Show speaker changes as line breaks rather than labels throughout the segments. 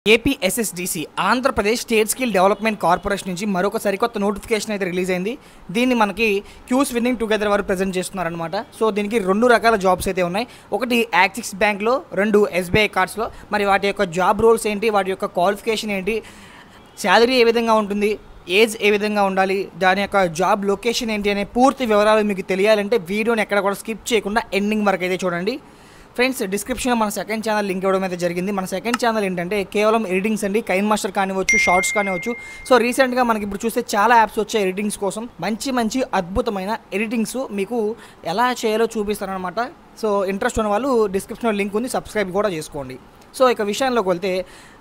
APSSDC Andhra Pradesh state skill development corporation నుంచి మరొక సరికొత్త నోటిఫికేషన్ అయితే రిలీజ్ అయింది దీన్ని మనకి క్యూస్ విన్నింగ్ టుగెదర్ వారు ప్రజెంట్ చేస్తున్నారనమాట సో దీనికి రెండు రకాల జాబ్స్ అయితే ఉన్నాయి ఒకటి యాక్సిస్ బ్యాంక్లో రెండు ఎస్బీఐ కార్డ్స్లో మరి వాటి యొక్క జాబ్ రోల్స్ ఏంటి వాటి యొక్క క్వాలిఫికేషన్ ఏంటి శాలరీ ఏ విధంగా ఉంటుంది ఏజ్ ఏ విధంగా ఉండాలి దాని యొక్క జాబ్ లొకేషన్ ఏంటి అనే పూర్తి వివరాలు మీకు తెలియాలంటే వీడియోని ఎక్కడ కూడా స్కిప్ చేయకుండా ఎండింగ్ వరకు అయితే చూడండి ఫ్రెండ్స్ డిస్క్రిప్షన్లో మన సెకండ్ ఛానల్ లింక్ ఇవ్వడం అయితే జరిగింది మన సెకండ్ ఛానల్ ఏంటంటే కేవలం ఎడిటింగ్స్ అండి కైన్ మాస్టర్ కానివచ్చు షార్ట్స్ కానివచ్చు సో రీసెంట్గా మనకి ఇప్పుడు చూస్తే చాలా యాప్స్ వచ్చాయి ఎడిటింగ్స్ కోసం మంచి మంచి అద్భుతమైన ఎడిటింగ్స్ మీకు ఎలా చేయాలో చూపిస్తారనమాట సో ఇంట్రెస్ట్ ఉన్న వాళ్ళు డిస్క్రిప్షన్లో లింక్ ఉంది సబ్స్క్రైబ్ కూడా చేసుకోండి సో ఇక విషయంలోకి వెళ్తే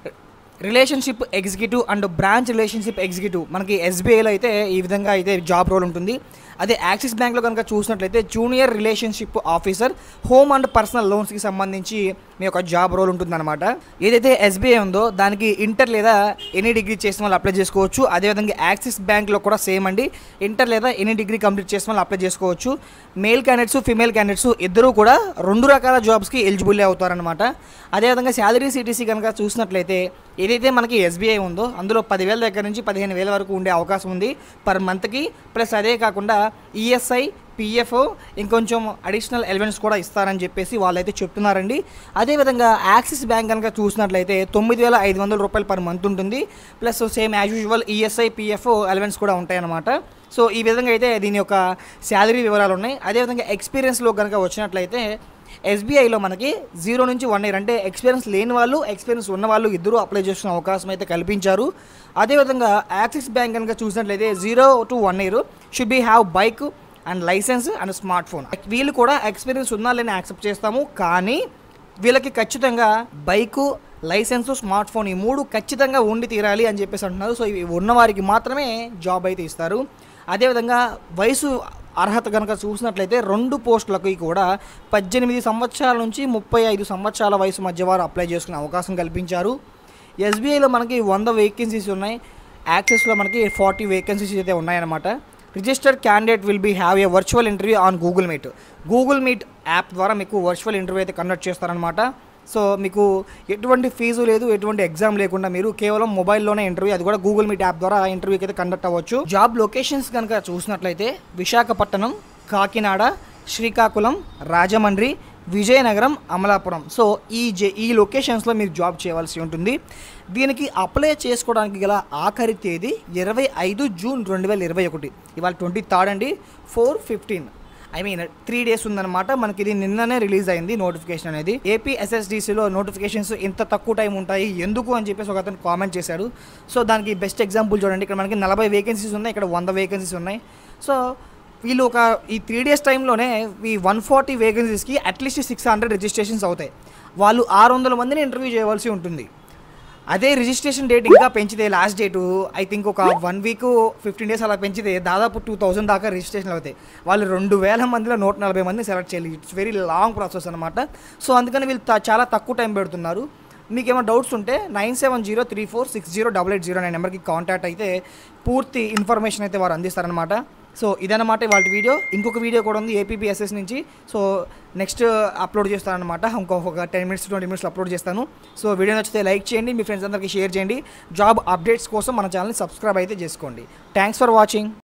relationship executive and branch relationship executive మనకి ఎస్బీఐలో అయితే ఈ విధంగా అయితే జాబ్ రోల్ ఉంటుంది అదే యాక్సిస్ బ్యాంక్లో కనుక చూసినట్లయితే junior relationship officer home and personal లోన్స్కి సంబంధించి మీ యొక్క జాబ్ రోల్ ఉంటుందన్నమాట ఏదైతే ఎస్బీఐ ఉందో దానికి ఇంటర్ లేదా ఎనీ డిగ్రీ చేసిన వాళ్ళు అప్లై చేసుకోవచ్చు అదేవిధంగా యాక్సిస్ బ్యాంక్లో కూడా సేమ్ అండి ఇంటర్ లేదా ఎనీ డిగ్రీ కంప్లీట్ చేసిన వాళ్ళు అప్లై చేసుకోవచ్చు మేల్ క్యాండిడేట్స్ ఫిమేల్ క్యాండిడేట్స్ ఇద్దరూ కూడా రెండు రకాల జాబ్స్కి ఎలిజిబుల్ అవుతారనమాట అదేవిధంగా శాలరీ సిటీసీ కనుక చూసినట్లయితే ఏదైతే మనకి ఎస్బీఐ ఉందో అందులో పదివేల దగ్గర నుంచి పదిహేను వేల వరకు ఉండే అవకాశం ఉంది పర్ మంత్కి ప్లస్ అదే కాకుండా ఈఎస్ఐ పిఎఫ్ ఇంకొంచెం అడిషనల్ ఎలిమెంట్స్ కూడా ఇస్తారని చెప్పేసి వాళ్ళైతే చెప్తున్నారండి అదేవిధంగా యాక్సిస్ బ్యాంక్ కనుక చూసినట్లయితే తొమ్మిది వేల ఐదు వందల రూపాయలు పర్ మంత్ ఉంటుంది plus same as usual ESI PF elements కూడా ఉంటాయన్నమాట సో ఈ విధంగా అయితే దీని యొక్క శాలరీ వివరాలు ఉన్నాయి అదేవిధంగా ఎక్స్పీరియన్స్లో కనుక వచ్చినట్లయితే ఎస్బీఐలో మనకి జీరో నుంచి వన్ ఇయర్ అంటే ఎక్స్పీరియన్స్ లేని వాళ్ళు ఎక్స్పీరియన్స్ ఉన్న వాళ్ళు ఇద్దరు అప్లై చేసుకునే అవకాశం అయితే కల్పించారు అదేవిధంగా యాక్సిస్ బ్యాంక్ కనుక చూసినట్లయితే zero to one year should be have bike and licence and smart phone వీళ్ళు కూడా ఎక్స్పీరియన్స్ ఉన్నా లేని యాక్సెప్ట్ చేస్తాము కానీ వీళ్ళకి ఖచ్చితంగా బైకు లైసెన్స్ స్మార్ట్ ఫోన్ ఈ మూడు ఖచ్చితంగా ఉండి తీరాలి అని చెప్పేసి అంటున్నారు సో ఇవి ఉన్నవారికి మాత్రమే జాబ్ అయితే ఇస్తారు అదేవిధంగా వయసు అర్హత కనుక చూసినట్లయితే రెండు పోస్టులకి కూడా పద్దెనిమిది సంవత్సరాల నుంచి ముప్పై ఐదు సంవత్సరాల వయసు మధ్య వారు అప్లై చేసుకునే అవకాశం కల్పించారు ఎస్బీఐలో మనకి వంద వేకెన్సీస్ ఉన్నాయి యాక్సెస్లో మనకి ఫార్టీ వేకెన్సీస్ అయితే ఉన్నాయన్నమాట registered candidate will be have a virtual interview on Google Meet Google Meet app ద్వారా మీకు వర్చువల్ ఇంటర్వ్యూ అయితే కండక్ట్ చేస్తారనమాట సో మీకు ఎటువంటి ఫీజు లేదు ఎటువంటి ఎగ్జామ్ లేకుండా మీరు కేవలం మొబైల్లోనే ఇంటర్వ్యూ అది కూడా గూగుల్ మీట్ యాప్ ద్వారా ఇంటర్వ్యూకి అయితే కండక్ట్ అవ్వచ్చు జాబ్ లొకేషన్స్ కనుక చూసినట్లయితే విశాఖపట్నం కాకినాడ శ్రీకాకుళం రాజమండ్రి విజయనగరం అమలాపురం సో ఈ జే ఈ లొకేషన్స్లో మీరు జాబ్ చేయవలసి ఉంటుంది దీనికి అప్లై చేసుకోవడానికి గల ఆఖరి తేదీ ఇరవై ఐదు జూన్ రెండు వేల ఇరవై ఒకటి ఇవాళ ట్వంటీ థర్డ్ అండి four fifteen I mean three days ఉందన్నమాట మనకి ఇది నిన్ననే రిలీజ్ అయింది నోటిఫికేషన్ అనేది ఏపీ ఎస్ఎస్డిసిలో నోటిఫికేషన్స్ ఇంత తక్కువ టైం ఉంటాయి ఎందుకు అని చెప్పేసి ఒక అతను కామెంట్ చేశాడు సో దానికి బెస్ట్ ఎగ్జాంపుల్ చూడండి ఇక్కడ మనకి నలభై వేకెన్సీస్ ఉన్నాయి ఇక్కడ వంద వేకెన్సీస్ ఉన్నాయి సో వీళ్ళు ఒక ఈ త్రీ డేస్ టైంలోనే ఈ వన్ ఫార్టీ వేకెన్సీస్కి అట్లీస్ట్ సిక్స్ హండ్రెడ్ రిజిస్ట్రేషన్స్ అవుతాయి వాళ్ళు ఆరు వందల మందిని ఇంటర్వ్యూ చేయవలసి ఉంటుంది అదే రిజిస్ట్రేషన్ డేట్ ఇంకా పెంచితే లాస్ట్ డేటు ఐ థింక్ ఒక వన్ వీక్ ఫిఫ్టీన్ డేస్ అలా పెంచితే దాదాపు టూ థౌసండ్ దాకా రిజిస్ట్రేషన్ అవుతాయి వాళ్ళు రెండు వేల మందిలో నూట నలభై మందిని సెలెక్ట్ చేయాలి ఇట్స్ వెరీ లాంగ్ ప్రాసెస్ అనమాట సో అందుకని వీళ్ళు త- చాలా తక్కువ టైం పెడుతున్నారు మీకు ఏమైనా డౌట్స్ ఉంటే nine seven zero three four six zero double eight zero అనే నెంబర్కి కాంటాక్ట్ అయితే పూర్తి ఇన్ఫర్మేషన్ అయితే వారు అందిస్తారనమాట సో ఇదన్నమాట వాళ్ళ వీడియో ఇంకొక వీడియో కూడా ఉంది ఏపీపీఎస్ఎస్ నుంచి సో నెక్స్ట్ అప్లోడ్ చేస్తానమాట ఇంకొక ten minutes twenty minutes upload చేస్తాను సో వీడియో నచ్చితే లైక్ చేయండి మీ ఫ్రెండ్స్ అందరికీ షేర్ చేయండి జాబ్ అప్డేట్స్ కోసం మన ఛానల్ని సబ్స్క్రైబ్ అయితే చేసుకోండి థ్యాంక్స్ ఫర్ వాచింగ్